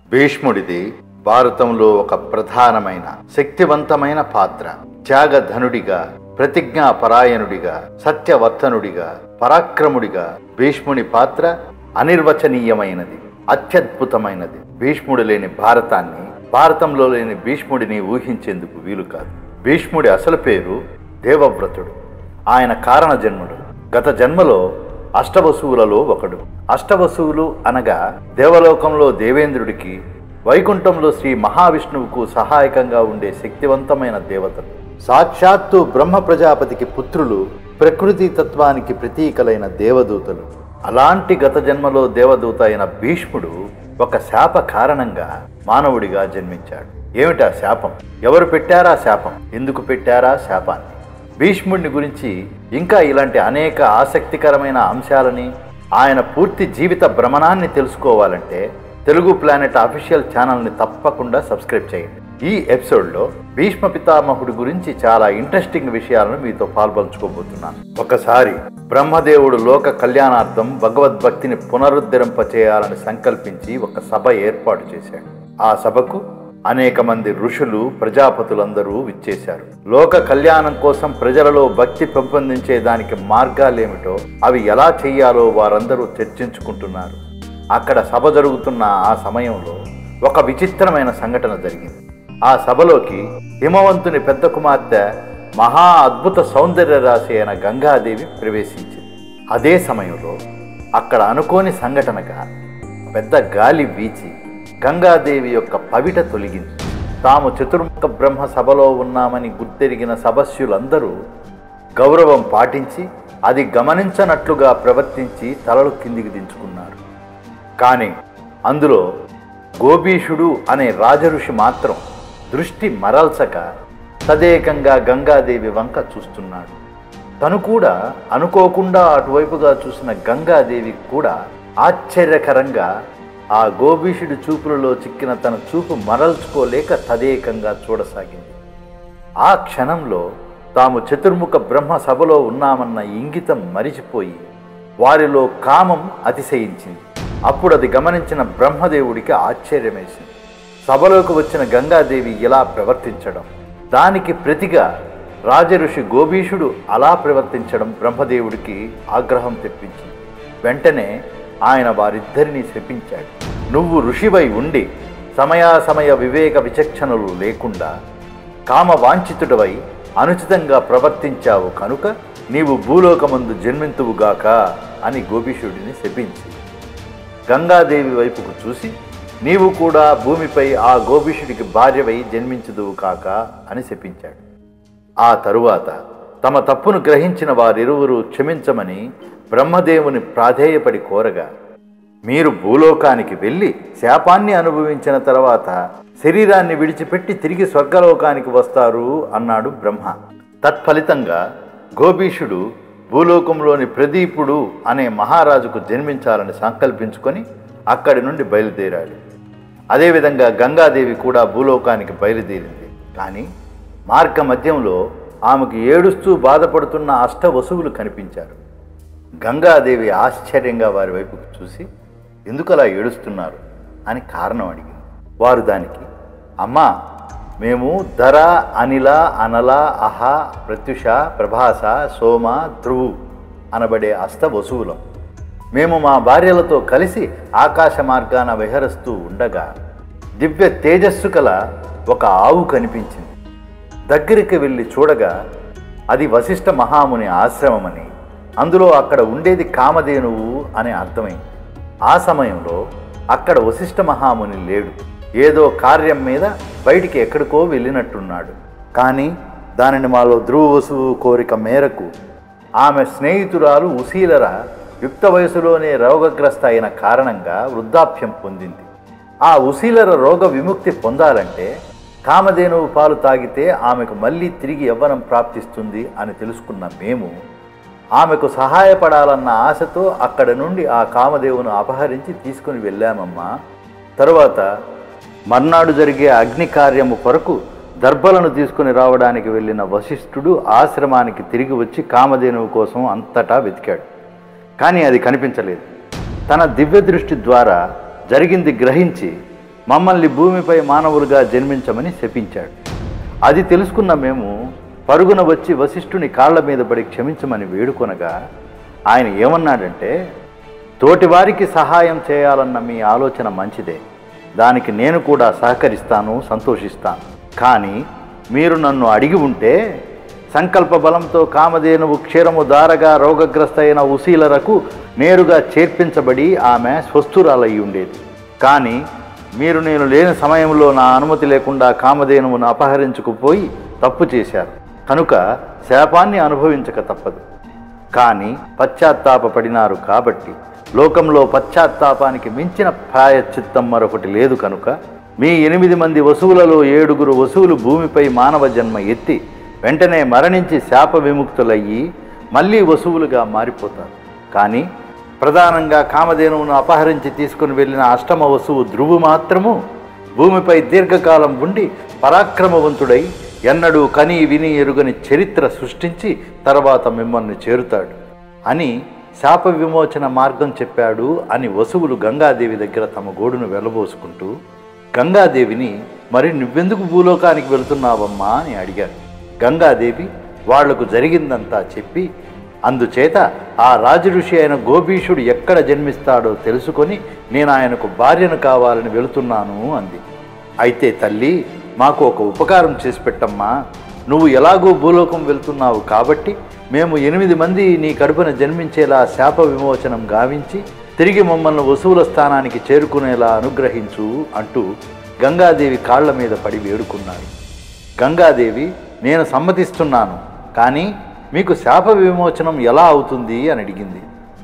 భీష్ముడిది భారతంలో ఒక ప్రధానమైన శక్తివంతమైన పాత్ర త్యాగధనుడిగా ప్రతిజ్ఞా పరాయణుడిగా సత్యవర్తనుడిగా పరాక్రముడిగా భీష్ముని పాత్ర అనిర్వచనీయమైనది అత్యద్భుతమైనది భీష్ముడు లేని భారతాన్ని భారతంలో లేని భీష్ముడిని ఊహించేందుకు వీలు కాదు భీష్ముడి అసలు పేరు దేవవ్రతుడు ఆయన కారణ జన్ముడు గత జన్మలో అష్టవసువులలో ఒకడు అష్టవసువులు అనగా దేవలోకంలో దేవేంద్రుడికి వైకుంఠంలో శ్రీ మహావిష్ణువుకు సహాయకంగా ఉండే శక్తివంతమైన దేవతలు సాక్షాత్తు బ్రహ్మ ప్రజాపతికి పుత్రులు ప్రకృతి తత్వానికి ప్రతీకలైన దేవదూతలు అలాంటి గత జన్మలో దేవదూత అయిన భీష్ముడు ఒక శాప కారణంగా మానవుడిగా జన్మించాడు ఏమిటా శాపం ఎవరు పెట్టారా శాపం ఎందుకు పెట్టారా శాపాన్ని భీష్ముడిని గురించి ఇంకా ఇలాంటి అనేక ఆసక్తికరమైన అంశాలని ఆయన పూర్తి జీవిత భ్రమణాన్ని తెలుసుకోవాలంటే తెలుగు ప్లానెట్ అఫీషియల్ ఛానల్ని తప్పకుండా సబ్స్క్రైబ్ చేయండి ఈ ఎపిసోడ్లో భీష్మ పితామహుడి గురించి చాలా ఇంట్రెస్టింగ్ విషయాలను మీతో పాల్పంచుకోబోతున్నాను ఒకసారి బ్రహ్మదేవుడు లోక కళ్యాణార్థం భగవద్భక్తిని పునరుద్ధరింప చేయాలని సంకల్పించి ఒక సభ ఏర్పాటు చేశాడు ఆ సభకు అనేక మంది ఋషులు ప్రజాపతులందరూ విచ్చేశారు లోక కళ్యాణం కోసం ప్రజలలో భక్తి పెంపొందించే దానికి మార్గాలేమిటో అవి ఎలా చెయ్యాలో వారందరూ చర్చించుకుంటున్నారు అక్కడ సభ జరుగుతున్న ఆ సమయంలో ఒక విచిత్రమైన సంఘటన జరిగింది ఆ సభలోకి హిమవంతుని పెద్ద కుమార్తె మహా అద్భుత సౌందర్య రాశి అయిన గంగాదేవి ప్రవేశించింది అదే సమయంలో అక్కడ అనుకోని సంఘటనగా పెద్ద గాలి వీచి గంగాదేవి యొక్క పవిట తొలగింది తాము చతుర్ముఖ బ్రహ్మ సభలో ఉన్నామని గుర్తెరిగిన సభస్యులందరూ గౌరవం పాటించి అది గమనించనట్లుగా ప్రవర్తించి తలలు కిందికి దించుకున్నారు కానీ అందులో గోపీషుడు అనే రాజఋషి మాత్రం దృష్టి మరల్చక తదేకంగా గంగాదేవి వంక చూస్తున్నాడు తను కూడా అనుకోకుండా అటువైపుగా చూసిన గంగాదేవి కూడా ఆశ్చర్యకరంగా ఆ గోభీషుడి చూపులలో చిక్కిన తన చూపు మరల్చుకోలేక తదేకంగా చూడసాగింది ఆ క్షణంలో తాము చతుర్ముఖ బ్రహ్మ సభలో ఉన్నామన్న ఇంగితం మరిచిపోయి వారిలో కామం అతిశయించింది అప్పుడు అది గమనించిన బ్రహ్మదేవుడికి ఆశ్చర్యమేసింది సభలోకి వచ్చిన గంగాదేవి ఇలా ప్రవర్తించడం దానికి ప్రతిగా రాజఋషి గోభీషుడు అలా ప్రవర్తించడం బ్రహ్మదేవుడికి ఆగ్రహం తెప్పించింది వెంటనే ఆయన వారిద్దరినీ శపించాడు నువ్వు ఋషివై ఉండి సమయాసమయ వివేక విచక్షణలు లేకుండా కామ వాంఛితుడవై అనుచితంగా ప్రవర్తించావు కనుక నీవు భూలోకమందు జన్మింతువుగాక అని గోపీషుడిని శపించి గంగాదేవి వైపుకు చూసి నీవు కూడా భూమిపై ఆ గోపీషుడికి భార్యవై జన్మించదువు కాక అని శపించాడు ఆ తరువాత తమ తప్పును గ్రహించిన వారిరువురు క్షమించమని బ్రహ్మదేవుని ప్రాధేయపడి కోరగా మీరు భూలోకానికి వెళ్ళి శాపాన్ని అనుభవించిన తర్వాత శరీరాన్ని విడిచిపెట్టి తిరిగి స్వర్గలోకానికి వస్తారు అన్నాడు బ్రహ్మ తత్ఫలితంగా గోపీషుడు భూలోకంలోని ప్రదీపుడు అనే మహారాజుకు జన్మించాలని సంకల్పించుకొని అక్కడి నుండి బయలుదేరాడు అదేవిధంగా గంగాదేవి కూడా భూలోకానికి బయలుదేరింది కానీ మార్గ మధ్యంలో ఆమెకు ఏడుస్తూ బాధపడుతున్న అష్ట వసువులు కనిపించారు గంగాదేవి ఆశ్చర్యంగా వారి వైపుకు చూసి ఎందుకు అలా ఏడుస్తున్నారు అని కారణం అడిగింది వారు దానికి అమ్మా మేము ధర అనిల అనల అహ ప్రత్యుష ప్రభాస సోమ ధ్రువు అనబడే అష్ట వసువులం మేము మా భార్యలతో కలిసి ఆకాశ మార్గాన విహరిస్తూ ఉండగా దివ్య తేజస్సు కల ఒక ఆవు కనిపించింది దగ్గరికి వెళ్ళి చూడగా అది వశిష్ఠ మహాముని ఆశ్రమమని అందులో అక్కడ ఉండేది కామధేనువు అని అర్థమైంది ఆ సమయంలో అక్కడ వశిష్ఠ మహాముని లేడు ఏదో కార్యం మీద బయటికి ఎక్కడికో వెళ్ళినట్టున్నాడు కానీ దానిని మాలో ధ్రువ వసువు కోరిక మేరకు ఆమె స్నేహితురాలు ఉసీలర యుక్త వయసులోనే రోగగ్రస్త అయిన కారణంగా వృద్ధాప్యం పొందింది ఆ ఉసీలర రోగ విముక్తి పొందాలంటే కామధేనువు పాలు తాగితే ఆమెకు మళ్ళీ తిరిగి యవ్వనం ప్రాప్తిస్తుంది అని తెలుసుకున్న మేము ఆమెకు సహాయపడాలన్న ఆశతో అక్కడ నుండి ఆ కామదేవును అపహరించి తీసుకుని వెళ్ళామమ్మా తరువాత మర్నాడు జరిగే అగ్ని కార్యము కొరకు దర్భలను తీసుకుని రావడానికి వెళ్ళిన వశిష్ఠుడు ఆశ్రమానికి తిరిగి వచ్చి కామధేనువు కోసం అంతటా వెతికాడు కానీ అది కనిపించలేదు తన దివ్య దృష్టి ద్వారా జరిగింది గ్రహించి మమ్మల్ని భూమిపై మానవులుగా జన్మించమని శపించాడు అది తెలుసుకున్న మేము పరుగున వచ్చి వశిష్ఠుని కాళ్ల మీద పడి క్షమించమని వేడుకొనగా ఆయన ఏమన్నాడంటే తోటివారికి సహాయం చేయాలన్న మీ ఆలోచన మంచిదే దానికి నేను కూడా సహకరిస్తాను సంతోషిస్తాను కానీ మీరు నన్ను అడిగి ఉంటే సంకల్ప బలంతో కామధేనువు క్షీరము దారగా రోగగ్రస్త అయిన ఉసీలరకు నేరుగా చేర్పించబడి ఆమె స్వస్థురాలయ్యి ఉండేది కానీ మీరు నేను లేని సమయంలో నా అనుమతి లేకుండా కామధేనువును అపహరించుకుపోయి తప్పు చేశారు కనుక శాపాన్ని అనుభవించక తప్పదు కానీ పశ్చాత్తాపపడినారు కాబట్టి లోకంలో పశ్చాత్తాపానికి మించిన ప్రాయశ్చిత్తం మరొకటి లేదు కనుక మీ ఎనిమిది మంది వసువులలో ఏడుగురు వసువులు భూమిపై మానవ జన్మ ఎత్తి వెంటనే మరణించి శాప విముక్తులయ్యి మళ్ళీ వసువులుగా మారిపోతారు కానీ ప్రధానంగా కామధేనువును అపహరించి తీసుకుని వెళ్ళిన అష్టమ వసువు ధ్రువు మాత్రము భూమిపై దీర్ఘకాలం ఉండి పరాక్రమవంతుడై ఎన్నడూ కని విని ఎరుగని చరిత్ర సృష్టించి తర్వాత మిమ్మల్ని చేరుతాడు అని శాప విమోచన మార్గం చెప్పాడు అని వసువులు గంగాదేవి దగ్గర తమ గోడును వెళ్ళబోసుకుంటూ గంగాదేవిని మరి నువ్వెందుకు భూలోకానికి వెళుతున్నావమ్మా అని అడిగారు గంగాదేవి వాళ్లకు జరిగిందంతా చెప్పి అందుచేత ఆ రాజఋషి అయిన గోభీషుడు ఎక్కడ జన్మిస్తాడో తెలుసుకొని నేను ఆయనకు భార్యను కావాలని వెళుతున్నాను అంది అయితే తల్లి మాకు ఒక ఉపకారం చేసి పెట్టమ్మా నువ్వు ఎలాగో భూలోకం వెళ్తున్నావు కాబట్టి మేము ఎనిమిది మంది నీ కడుపున జన్మించేలా శాప విమోచనం గావించి తిరిగి మమ్మల్ని వసువుల స్థానానికి చేరుకునేలా అనుగ్రహించు అంటూ గంగాదేవి కాళ్ల మీద పడి వేడుకున్నారు గంగాదేవి నేను సమ్మతిస్తున్నాను కానీ మీకు శాప విమోచనం ఎలా అవుతుంది అని అడిగింది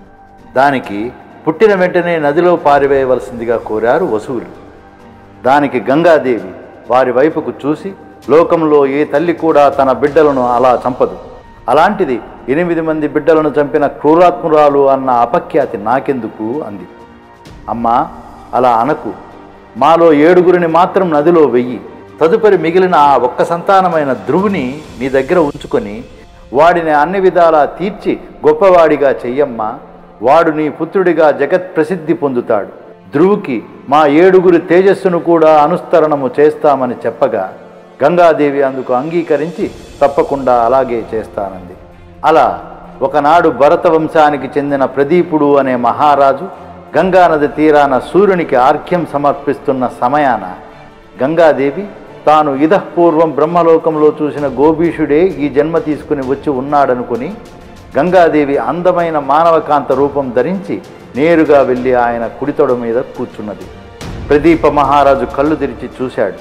దానికి పుట్టిన వెంటనే నదిలో పారివేయవలసిందిగా కోరారు వసువులు దానికి గంగాదేవి వారి వైపుకు చూసి లోకంలో ఏ తల్లి కూడా తన బిడ్డలను అలా చంపదు అలాంటిది ఎనిమిది మంది బిడ్డలను చంపిన క్రూరాత్మురాలు అన్న అపఖ్యాతి నాకెందుకు అంది అమ్మా అలా అనకు మాలో ఏడుగురిని మాత్రం నదిలో వెయ్యి తదుపరి మిగిలిన ఆ ఒక్క సంతానమైన ధ్రువుని నీ దగ్గర ఉంచుకొని వాడిని అన్ని విధాలా తీర్చి గొప్పవాడిగా చెయ్యమ్మా వాడు నీ పుత్రుడిగా జగత్ ప్రసిద్ధి పొందుతాడు ధ్రువుకి మా ఏడుగురి తేజస్సును కూడా అనుస్తరణము చేస్తామని చెప్పగా గంగాదేవి అందుకు అంగీకరించి తప్పకుండా అలాగే చేస్తానంది అలా ఒకనాడు భరత వంశానికి చెందిన ప్రదీపుడు అనే మహారాజు గంగానది తీరాన సూర్యునికి ఆర్ఘ్యం సమర్పిస్తున్న సమయాన గంగాదేవి తాను ఇదపూర్వం బ్రహ్మలోకంలో చూసిన గోభీషుడే ఈ జన్మ తీసుకుని వచ్చి ఉన్నాడనుకుని గంగాదేవి అందమైన మానవకాంత రూపం ధరించి నేరుగా వెళ్ళి ఆయన కుడితొడ మీద కూర్చున్నది ప్రదీప మహారాజు కళ్ళు తెరిచి చూశాడు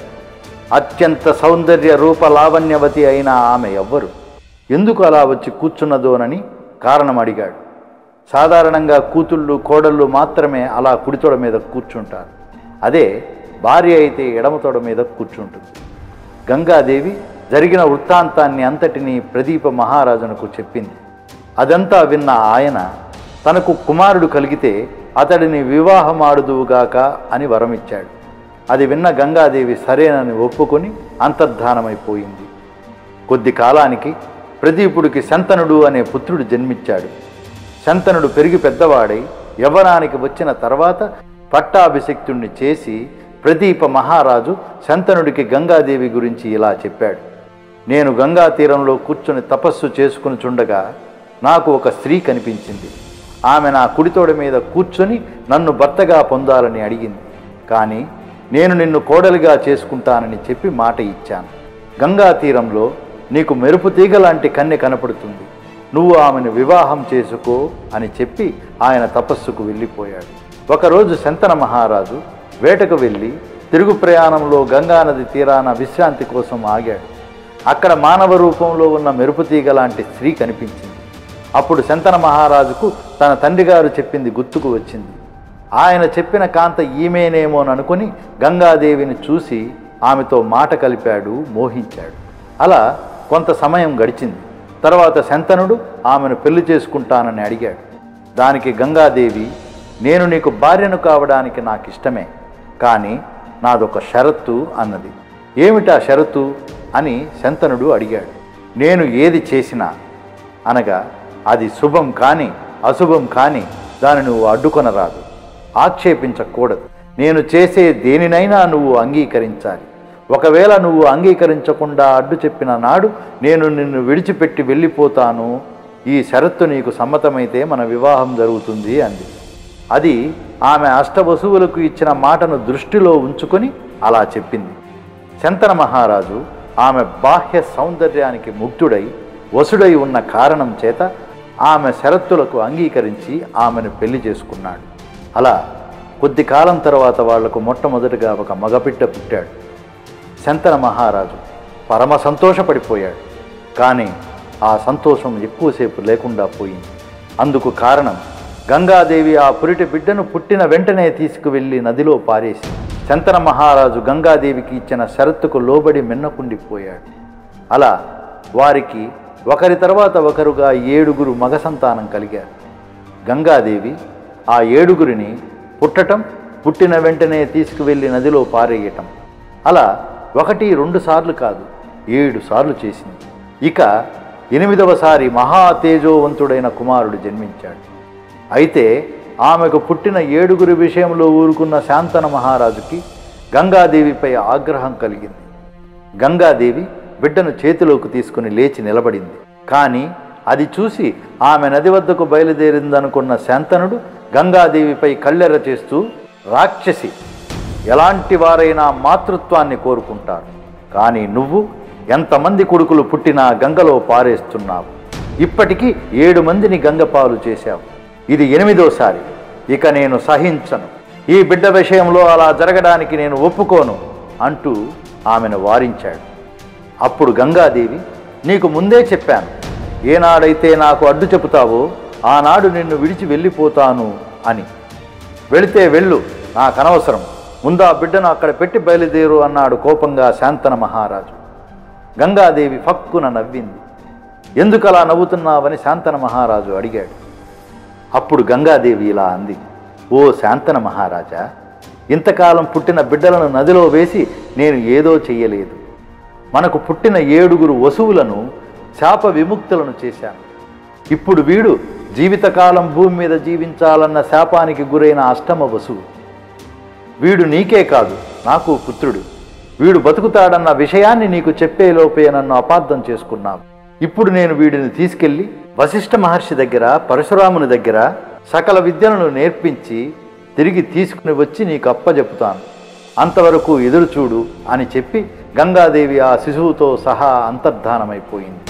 అత్యంత సౌందర్య రూప లావణ్యవతి అయిన ఆమె ఎవ్వరు ఎందుకు అలా వచ్చి కూర్చున్నదోనని కారణం అడిగాడు సాధారణంగా కూతుళ్ళు కోడళ్ళు మాత్రమే అలా కుడితొడ మీద కూర్చుంటారు అదే భార్య అయితే ఎడమ తొడ మీద కూర్చుంటుంది గంగాదేవి జరిగిన వృత్తాంతాన్ని అంతటినీ ప్రదీప మహారాజునకు చెప్పింది అదంతా విన్న ఆయన తనకు కుమారుడు కలిగితే అతడిని వివాహమాడుదువుగాక అని వరమిచ్చాడు అది విన్న గంగాదేవి సరేనని ఒప్పుకొని అంతర్ధానమైపోయింది కొద్ది కాలానికి ప్రదీపుడికి శంతనుడు అనే పుత్రుడు జన్మించాడు శంతనుడు పెరిగి పెద్దవాడై యవ్వనానికి వచ్చిన తర్వాత పట్టాభిషిక్తుణ్ణి చేసి ప్రదీప మహారాజు శంతనుడికి గంగాదేవి గురించి ఇలా చెప్పాడు నేను గంగా తీరంలో కూర్చొని తపస్సు చేసుకుని చుండగా నాకు ఒక స్త్రీ కనిపించింది ఆమె నా కుడితోడ మీద కూర్చొని నన్ను భర్తగా పొందాలని అడిగింది కానీ నేను నిన్ను కోడలిగా చేసుకుంటానని చెప్పి మాట ఇచ్చాను గంగా తీరంలో నీకు మెరుపు తీగ లాంటి కన్నె కనపడుతుంది నువ్వు ఆమెను వివాహం చేసుకో అని చెప్పి ఆయన తపస్సుకు వెళ్ళిపోయాడు ఒకరోజు శంతన మహారాజు వేటకు వెళ్ళి తిరుగు ప్రయాణంలో గంగానది తీరాన విశ్రాంతి కోసం ఆగాడు అక్కడ మానవ రూపంలో ఉన్న మెరుపు తీగ లాంటి స్త్రీ కనిపించింది అప్పుడు శంతన మహారాజుకు తన తండ్రి గారు చెప్పింది గుర్తుకు వచ్చింది ఆయన చెప్పిన కాంత ఈమెనేమోననుకుని గంగాదేవిని చూసి ఆమెతో మాట కలిపాడు మోహించాడు అలా కొంత సమయం గడిచింది తర్వాత శంతనుడు ఆమెను పెళ్లి చేసుకుంటానని అడిగాడు దానికి గంగాదేవి నేను నీకు భార్యను కావడానికి నాకు ఇష్టమే కానీ నాదొక షరత్తు అన్నది ఏమిటా షరతు అని శంతనుడు అడిగాడు నేను ఏది చేసినా అనగా అది శుభం కాని అశుభం కాని దాని నువ్వు అడ్డుకొనరాదు ఆక్షేపించకూడదు నేను చేసే దేనినైనా నువ్వు అంగీకరించాలి ఒకవేళ నువ్వు అంగీకరించకుండా అడ్డు చెప్పిన నాడు నేను నిన్ను విడిచిపెట్టి వెళ్ళిపోతాను ఈ షరత్తు నీకు సమ్మతమైతే మన వివాహం జరుగుతుంది అంది అది ఆమె అష్టవసువులకు ఇచ్చిన మాటను దృష్టిలో ఉంచుకొని అలా చెప్పింది శంతన మహారాజు ఆమె బాహ్య సౌందర్యానికి ముగ్ధుడై వసుడై ఉన్న కారణం చేత ఆమె షరతులకు అంగీకరించి ఆమెను పెళ్లి చేసుకున్నాడు అలా కొద్ది కాలం తర్వాత వాళ్లకు మొట్టమొదటిగా ఒక మగబిడ్డ పుట్టాడు శంతన మహారాజు పరమ సంతోషపడిపోయాడు కానీ ఆ సంతోషం ఎక్కువసేపు లేకుండా పోయింది అందుకు కారణం గంగాదేవి ఆ పురిటి బిడ్డను పుట్టిన వెంటనే తీసుకువెళ్ళి నదిలో పారేసి శంతన మహారాజు గంగాదేవికి ఇచ్చిన షరతుకు లోబడి మిన్నకుండిపోయాడు అలా వారికి ఒకరి తర్వాత ఒకరుగా ఏడుగురు మగ సంతానం కలిగారు గంగాదేవి ఆ ఏడుగురిని పుట్టటం పుట్టిన వెంటనే తీసుకువెళ్ళి నదిలో పారేయటం అలా ఒకటి రెండు సార్లు కాదు ఏడు సార్లు చేసింది ఇక ఎనిమిదవసారి మహా తేజోవంతుడైన కుమారుడు జన్మించాడు అయితే ఆమెకు పుట్టిన ఏడుగురి విషయంలో ఊరుకున్న శాంతన మహారాజుకి గంగాదేవిపై ఆగ్రహం కలిగింది గంగాదేవి బిడ్డను చేతిలోకి తీసుకుని లేచి నిలబడింది కానీ అది చూసి ఆమె నది వద్దకు బయలుదేరిందనుకున్న శాంతనుడు గంగాదేవిపై కళ్ళెర చేస్తూ రాక్షసి ఎలాంటి వారైనా మాతృత్వాన్ని కోరుకుంటారు కానీ నువ్వు ఎంతమంది కొడుకులు పుట్టినా గంగలో పారేస్తున్నావు ఇప్పటికీ ఏడు మందిని గంగపాలు చేశావు ఇది ఎనిమిదోసారి ఇక నేను సహించను ఈ బిడ్డ విషయంలో అలా జరగడానికి నేను ఒప్పుకోను అంటూ ఆమెను వారించాడు అప్పుడు గంగాదేవి నీకు ముందే చెప్పాను ఏనాడైతే నాకు అడ్డు చెబుతావో ఆనాడు నిన్ను విడిచి వెళ్ళిపోతాను అని వెళితే వెళ్ళు నాకు అనవసరం ముందు ఆ బిడ్డను అక్కడ పెట్టి బయలుదేరు అన్నాడు కోపంగా శాంతన మహారాజు గంగాదేవి ఫక్కున నవ్వింది ఎందుకు అలా నవ్వుతున్నావని శాంతన మహారాజు అడిగాడు అప్పుడు గంగాదేవి ఇలా అంది ఓ శాంతన మహారాజా ఇంతకాలం పుట్టిన బిడ్డలను నదిలో వేసి నేను ఏదో చెయ్యలేదు మనకు పుట్టిన ఏడుగురు వసువులను శాప విముక్తులను చేశాను ఇప్పుడు వీడు జీవితకాలం భూమి మీద జీవించాలన్న శాపానికి గురైన అష్టమ వసువు వీడు నీకే కాదు నాకు పుత్రుడు వీడు బతుకుతాడన్న విషయాన్ని నీకు చెప్పేలోపే నన్ను అపార్థం చేసుకున్నావు ఇప్పుడు నేను వీడిని తీసుకెళ్లి వశిష్ఠ మహర్షి దగ్గర పరశురాముని దగ్గర సకల విద్యలను నేర్పించి తిరిగి తీసుకుని వచ్చి నీకు అప్పజెపుతాను అంతవరకు ఎదురు చూడు అని చెప్పి గంగాదేవి ఆ శిశువుతో సహా అంతర్ధానమైపోయింది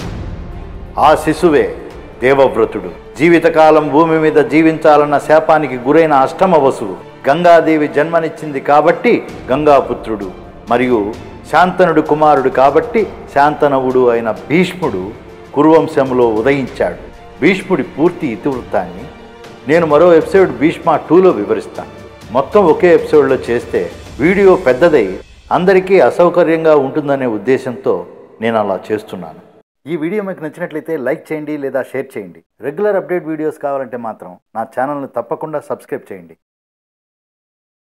ఆ శిశువే దేవవ్రతుడు జీవితకాలం భూమి మీద జీవించాలన్న శాపానికి గురైన అష్టమ వసువు గంగాదేవి జన్మనిచ్చింది కాబట్టి గంగాపుత్రుడు మరియు శాంతనుడు కుమారుడు కాబట్టి శాంతనవుడు అయిన భీష్ముడు కురువంశంలో ఉదయించాడు భీష్ముడి పూర్తి ఇతివృత్తాన్ని నేను మరో ఎపిసోడ్ భీష్మ టూలో వివరిస్తాను మొత్తం ఒకే ఎపిసోడ్లో చేస్తే వీడియో పెద్దదై అందరికీ అసౌకర్యంగా ఉంటుందనే ఉద్దేశంతో నేను అలా చేస్తున్నాను ఈ వీడియో మీకు నచ్చినట్లయితే లైక్ చేయండి లేదా షేర్ చేయండి రెగ్యులర్ అప్డేట్ వీడియోస్ కావాలంటే మాత్రం నా ఛానల్ని తప్పకుండా సబ్స్క్రైబ్ చేయండి